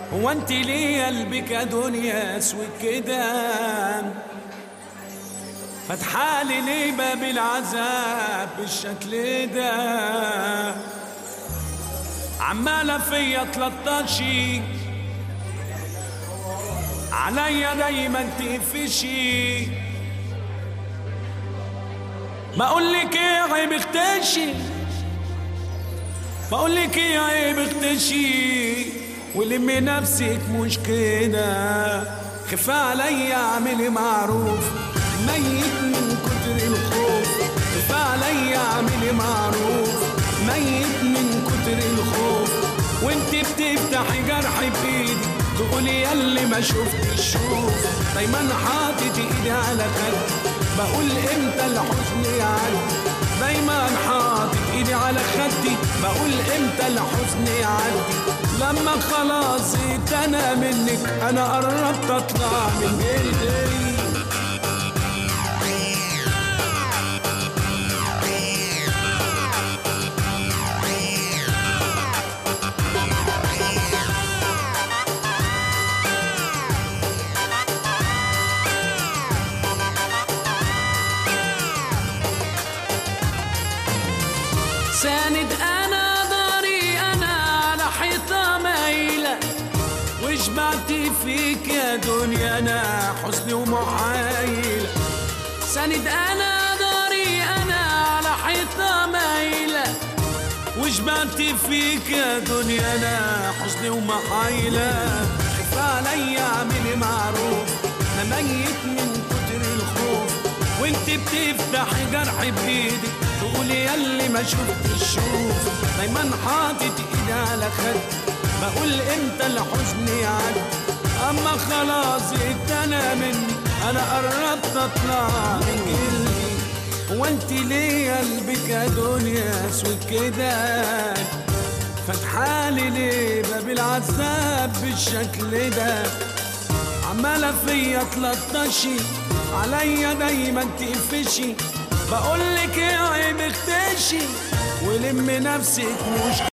هو انت ليه قلبك يا دنيا اسود كده فتحالي ليه باب العذاب بالشكل ده عمالة فيا تلطشي عليا دايما تقفشي بقولك ايه عيب اختشي بقولك ايه عيب اختشي ولمي نفسك مش كده خف عليا اعملي معروف ميت من كتر الخوف خف عليا اعملي معروف ميت من كتر الخوف وانت بتفتحي جرحي بايدي تقولي ياللي ما شفتش شوف دايما حاطط ايدي على خدي بقول امتى الحزن يعدي دايما حاطط ايدي على خدي بقول امتى الحزن يعدي لما خلاص زيت انا منك انا قربت اطلع من جلدي ساند انا ضاري انا على حيطه مايله وشبعت فيك يا دنيا انا حزني ومحايله ساند انا ضاري انا على حيطه مايله وشبعت فيك يا دنيا انا حزني ومحايله خف عليا اعملي معروف انا ميت من كتر الخوف وانت بتفتحي جرحي بايدك تقولي ياللي ما شفتش شوف دايما حاطط ايدي على خدي بقول امتى الحزن يعدي اما خلاص انا مني انا قربت اطلع من جلدي هو انت ليه قلبك يا دنيا اسود كده فتحالي ليه باب العذاب بالشكل ده عمالة فيا تلطشي عليا دايما تقفشي بقولك ايه عيب اختشي ولم نفسك مش